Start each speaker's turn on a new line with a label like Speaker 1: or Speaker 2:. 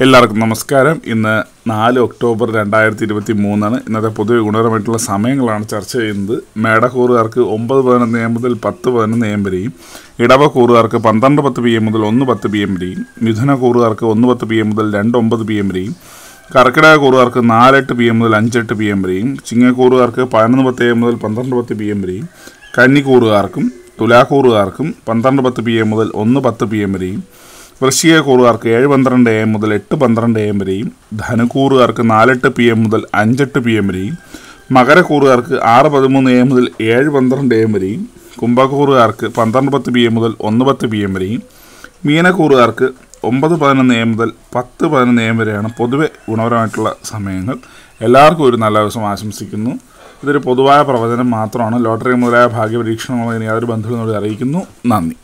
Speaker 1: എല്ലാവർക്കും നമസ്കാരം ഇന്ന് നാല് ഒക്ടോബർ രണ്ടായിരത്തി ഇരുപത്തി മൂന്നാണ് ഇന്നത്തെ പൊതുവെ ഗുണകരമായിട്ടുള്ള സമയങ്ങളാണ് ചർച്ച ചെയ്യുന്നത് മേടക്കൂറുകാർക്ക് ഒമ്പത് പതിനൊന്ന് എം മുതൽ പത്ത് പതിനൊന്ന് എം വരെയും ഇടവക്കൂറുകാർക്ക് പന്ത്രണ്ട് പത്ത് പി എം മുതൽ ഒന്ന് പത്ത് പി എം വരെയും മിഥുന കൂറുകാർക്ക് ഒന്ന് പത്ത് പി എം മുതൽ രണ്ട് ഒമ്പത് പി എം വരെയും കർക്കിടക കൂറുകാർക്ക് നാലെട്ട് പി എം മുതൽ അഞ്ചെട്ട് പി എം വരെയും ചിങ്ങക്കൂറുകാർക്ക് പതിനൊന്ന് പത്ത് എം മുതൽ പന്ത്രണ്ട് പത്ത് പി എം വരെയും കന്നിക്കൂറുകാർക്കും തുലാക്കൂറുകാർക്കും പന്ത്രണ്ട് പത്ത് പി എം മുതൽ ഒന്ന് പത്ത് പി എം വരെയും വൃശ്ചിക കൂറുകാർക്ക് ഏഴ് പന്ത്രണ്ട് എം മുതൽ എട്ട് പന്ത്രണ്ട് എം വരെയും ധനുക്കൂറുകാർക്ക് നാലെട്ട് പി എം മുതൽ അഞ്ചെട്ട് പി എം വരെയും മകരക്കൂറുകാർക്ക് ആറ് പതിമൂന്ന് എം മുതൽ ഏഴ് പന്ത്രണ്ട് എം വരെയും കുംഭക്കൂറുകാർക്ക് പന്ത്രണ്ട് പത്ത് പി എം മുതൽ ഒന്ന് പത്ത് പി എം വരെയും മീനക്കൂറുകാർക്ക് ഒമ്പത് പതിനൊന്ന് എം മുതൽ പത്ത് പതിനൊന്ന് എം വരെയാണ് പൊതുവെ ഗുണപരമായിട്ടുള്ള സമയങ്ങൾ എല്ലാവർക്കും ഒരു നല്ല ദിവസം ആശംസിക്കുന്നു ഇതൊരു പൊതുവായ പ്രവചനം മാത്രമാണ് ലോട്ടറി മുതലായ ഭാഗ്യപരീക്ഷണങ്ങളോ ഇനി യാതൊരു ബന്ധവും അറിയിക്കുന്നു നന്ദി